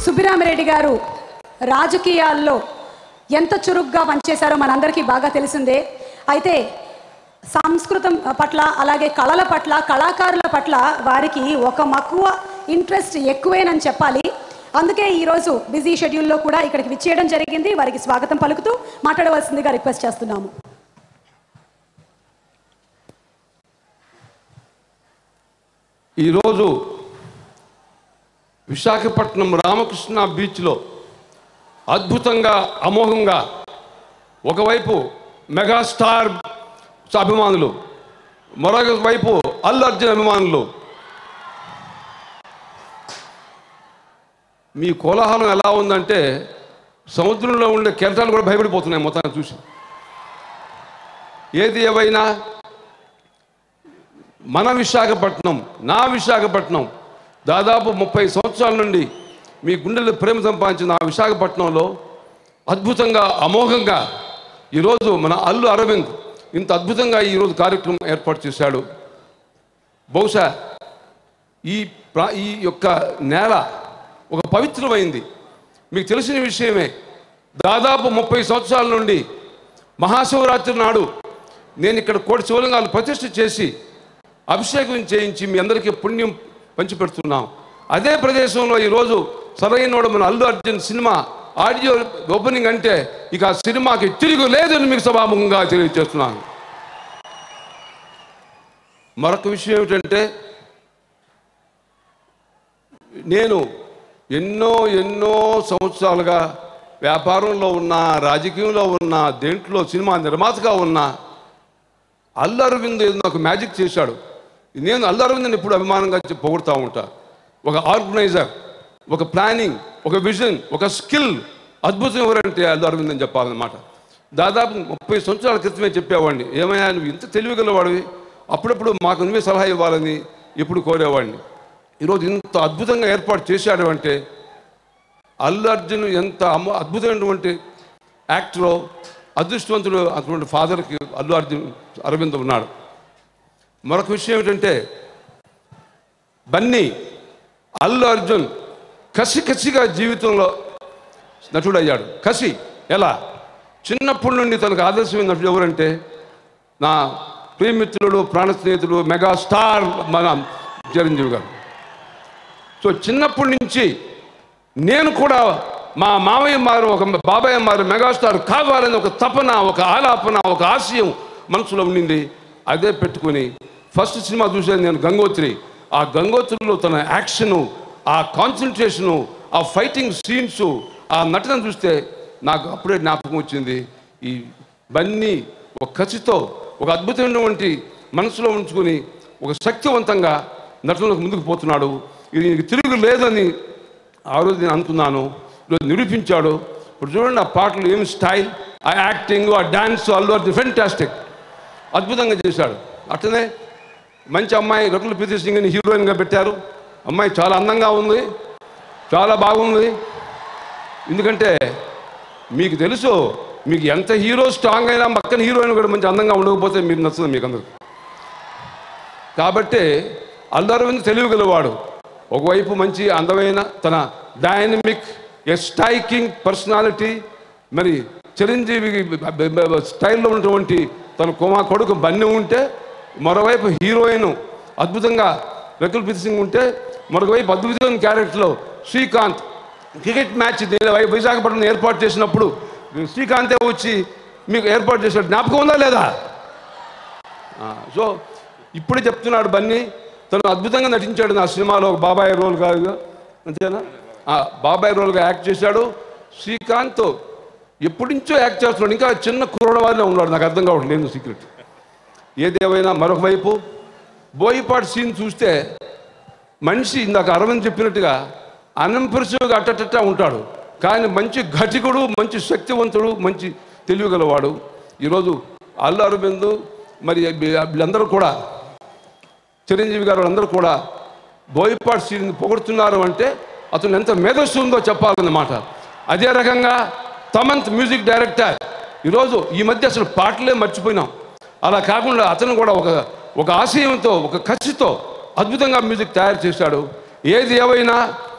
సుబ్బిరామిరెడ్డి గారు రాజకీయాల్లో ఎంత చురుగ్గా పనిచేశారో మనందరికీ బాగా తెలిసిందే అయితే సంస్కృతం పట్ల అలాగే కళల పట్ల కళాకారుల పట్ల వారికి ఒక మక్కువ ఇంట్రెస్ట్ ఎక్కువేనని చెప్పాలి అందుకే ఈరోజు బిజీ షెడ్యూల్లో కూడా ఇక్కడికి విచ్చేయడం జరిగింది వారికి స్వాగతం పలుకుతూ మాట్లాడవలసిందిగా రిక్వెస్ట్ చేస్తున్నాము ఈరోజు విశాఖపట్నం రామకృష్ణ బీచ్లో అద్భుతంగా అమోఘంగా ఒకవైపు మెగాస్టార్ అభిమానులు మరొక వైపు అల్లు అర్జున్ అభిమానులు మీ కోలాహలం ఎలా ఉందంటే సముద్రంలో ఉండే కెరటాలు కూడా భయపడిపోతున్నాయి మొత్తాన్ని చూసి ఏది ఏవైనా మన విశాఖపట్నం నా విశాఖపట్నం దాదాపు ముప్పై సంవత్సరాల నుండి మీ గుండెల్లో ప్రేమ సంపాదించిన ఆ విశాఖపట్నంలో అద్భుతంగా అమోఘంగా ఈరోజు మన అల్లు అరవింద్ ఇంత అద్భుతంగా ఈరోజు కార్యక్రమం ఏర్పాటు చేశాడు బహుశా ఈ ప్రా ఈ యొక్క నేల ఒక పవిత్రమైంది మీకు తెలిసిన విషయమే దాదాపు ముప్పై సంవత్సరాల నుండి మహాశివరాత్రి నాడు నేను ఇక్కడ కోటి శివలింగాలు ప్రతిష్ఠ చేసి అభిషేకం చేయించి మీ అందరికీ పుణ్యం పంచిపెడుతున్నాం అదే ప్రదేశంలో ఈరోజు సరైనోడు మన Allu Arjun cinema audio opening అంటే ఇక ఆ సినిమాకి తిరుగు లేదని మీకు సభాముఖంగా తెలియజేస్తున్నాను మరొక విషయం ఏమిటంటే నేను ఎన్నో ఎన్నో సంవత్సరాలుగా వ్యాపారంలో ఉన్నా రాజకీయంలో ఉన్నా దేంట్లో సినిమా నిర్మాతగా ఉన్నా అల్లు అరవింద్ ఏదో నాకు మ్యాజిక్ చేశాడు నేను అల్లు అరవింద్ని ఎప్పుడు అభిమానంగా చెప్పి పొగుడుతూ ఉంటా ఒక ఆర్గనైజర్ ఒక ప్లానింగ్ ఒక విజన్ ఒక స్కిల్ అద్భుతం ఎవరంటే అల్లు అరవింద్ అని చెప్పాలన్నమాట దాదాపు ముప్పై సంవత్సరాల క్రితమే చెప్పేవాడిని ఏమయ్యా నువ్వు ఇంత తెలివిగలవాడివి అప్పుడప్పుడు మాకు నువ్వే సలహా ఇవ్వాలని ఎప్పుడు కోరేవాడిని ఈరోజు ఇంత అద్భుతంగా ఏర్పాటు చేశాడు అంటే అల్లు అర్జున్ ఎంత అమ అద్భుతమైనటువంటి యాక్టరో అదృష్టవంతుడు అటువంటి ఫాదర్కి అల్లు అర్జున్ అరవింద్ ఉన్నాడు మరొక విషయం ఏమిటంటే బన్నీ అల్లు అర్జున్ కసి కసిగా జీవితంలో నటుడయ్యాడు కసి ఎలా చిన్నప్పటి నుండి తనకు ఆదర్శమైన నటుడు ఎవరంటే నా ప్రియమిత్రుడు ప్రాణ స్నేహితుడు మెగా స్టార్ మన చిరంజీవి గారు సో చిన్నప్పటి నుంచి నేను కూడా మా మామయ్య మారు ఒక బాబాయ్ మారు మెగాస్టార్ కావాలని ఒక తపన ఒక ఆలాపన ఒక ఆశయం మనసులో ఉండింది అదే పెట్టుకొని ఫస్ట్ సినిమా చూసాను నేను గంగోత్రి ఆ గంగోత్రిలో తన యాక్షను ఆ కాన్సన్ట్రేషను ఆ ఫైటింగ్ సీన్స్ ఆ నటన చూస్తే నాకు అప్పుడే జ్ఞాపకం వచ్చింది ఈ బన్నీ ఒక కసితో ఒక అద్భుతమైనటువంటి మనసులో ఉంచుకొని ఒక శక్తివంతంగా నటనలోకి ముందుకు పోతున్నాడు ఇది నీకు తిరుగు లేదని ఆ రోజు నేను అనుకున్నాను ఈరోజు నిరూపించాడు ఇప్పుడు చూడండి ఆ పాటలు ఏం స్టైల్ ఆ యాక్టింగ్ ఆ డాన్స్ అల్లు అర్జున్ ఫెంటాస్టిక్ అద్భుతంగా చేశాడు అట్లనే మంచి అమ్మాయి రకుల్ ప్రీతి సింగ్ని హీరోయిన్గా పెట్టారు అమ్మాయి చాలా అందంగా ఉంది చాలా బాగుంది ఎందుకంటే మీకు తెలుసు మీకు ఎంత హీరో స్ట్రాంగ్ అయినా పక్కన హీరోయిన్ కూడా మంచి అందంగా ఉండకపోతే మీరు నచ్చదు మీకు అందరికి కాబట్టి అల్లు అరవింద్ తెలివిగలవాడు ఒకవైపు మంచి అందమైన తన డైనమిక్ ఎ స్ట్రైకింగ్ పర్సనాలిటీ మరి చిరంజీవి స్టైల్లో ఉన్నటువంటి తన కుమా కొడుకు బన్నీ ఉంటే మరోవైపు హీరోయిన్ అద్భుతంగా రకుల్ ప్రీత్ సింగ్ ఉంటే మరొకవైపు అద్భుతమైన క్యారెక్టర్లో శ్రీకాంత్ క్రికెట్ మ్యాచ్ నేను వై- విశాఖపట్నం ఏర్పాటు చేసినప్పుడు శ్రీకాంతే వచ్చి మీకు ఏర్పాటు చేశాడు జ్ఞాపకం ఉందా లేదా ఆ, సో ఇప్పుడే చెప్తున్నాడు బన్నీ తను అద్భుతంగా నటించాడు నా సినిమాలో ఒక బాబాయ్ రోల్ కాదు అంతేనా ఆ, బాబాయ్ రోల్గా యాక్ట్ చేశాడు శ్రీకాంత్ ఎప్పటి నుంచో యాక్ట్ చేస్తున్నాడు ఇంకా చిన్న కుర్రవాడిలో ఉన్నాడు నాకు అర్థం కావట్లేదు సీక్రెట్ ఏదేమైనా మరొక వైపు బోయిపాటి సీన్ చూస్తే మనిషి ఇందాక అరవింద్ చెప్పినట్టుగా అనంపరిశుగా అట్టట ఉంటాడు కానీ మంచి ఘటికుడు మంచి శక్తివంతుడు మంచి తెలివిగలవాడు ఈరోజు అల్లు అరవింద్ మరి వీళ్ళందరూ కూడా చిరంజీవి గారు వాళ్ళందరూ కూడా బోయపాటి సీన్ని పొగుడుతున్నారు అంటే అతను ఎంత మేధస్సు ఉందో చెప్పాలన్నమాట అదే రకంగా తమంత్ మ్యూజిక్ డైరెక్టర్ ఈరోజు ఈ మధ్య అసలు పాటలే మర్చిపోయినాం అలా కాకుండా అతను కూడా ఒక ఒక ఆశయంతో ఒక కసితో అద్భుతంగా మ్యూజిక్ తయారు చేశాడు ఏది ఏవైనా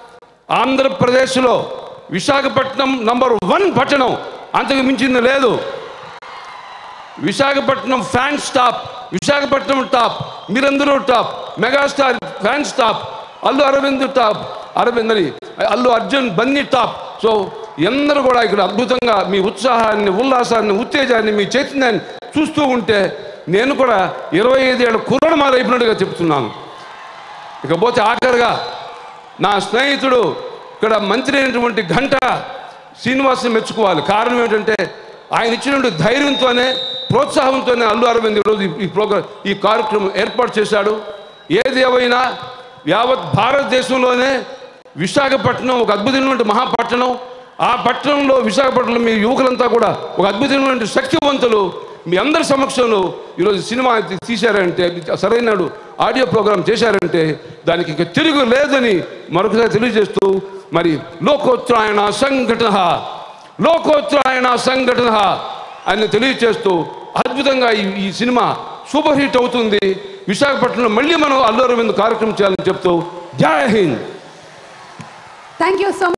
ఆంధ్రప్రదేశ్లో విశాఖపట్నం నంబర్ వన్ పట్టణం అంతకు మించింది లేదు Visakhapatnam fan stop Visakhapatnam top మీరందరూ top megastar fan stop Allu Aravind top Aravind అని అల్లు అర్జున్ బన్నీ టాప్ సో అందరూ కూడా ఇక్కడ అద్భుతంగా మీ ఉత్సాహాన్ని ఉల్లాసాన్ని ఉత్తేజాన్ని మీ చైతన్యాన్ని చూస్తూ ఉంటే నేను కూడా ఇరవై ఐదేళ్ళ కుర్రడు మారైపోయినట్టుగా చెప్తున్నాను ఇకపోతే ఆఖరిగా నా స్నేహితుడు ఇక్కడ మంత్రి అయినటువంటి గంట శ్రీనివాస్ని మెచ్చుకోవాలి కారణం ఏంటంటే ఆయన ఇచ్చినటువంటి ధైర్యంతోనే ప్రోత్సాహంతోనే అల్లు అరవింద్ ఈరోజు ఈ- ఈ ప్రోగ్రాం ఈ కార్యక్రమం ఏర్పాటు చేశాడు ఏది ఏమైనా యావత్ భారతదేశంలోనే విశాఖపట్నం ఒక అద్భుతమైనటువంటి మహాపట్టణం ఆ పట్టణంలో విశాఖపట్నంలో మీ యువకులంతా కూడా ఒక అద్భుతమైనటువంటి శక్తివంతులు మీ అందరి సమక్షంలో ఈరోజు సినిమా తీ- తీశారంటే సరైన ఆడియో ప్రోగ్రామ్ చేశారంటే దానికి ఇంకా తిరుగు లేదని మరొకసారి తెలియజేస్తూ మరి లోకోత్తరాయణ సంఘటన లోకోత్తరాయణ సంఘటన అని తెలియజేస్తూ అద్భుతంగా ఈ ఈ సినిమా సూపర్ హిట్ అవుతుంది విశాఖపట్నంలో మళ్ళీ మనం అల్లు అరవింద్ కార్యక్రమం చేయాలని చెప్తూ జై హింద్ థ్యాంక్ యూ సో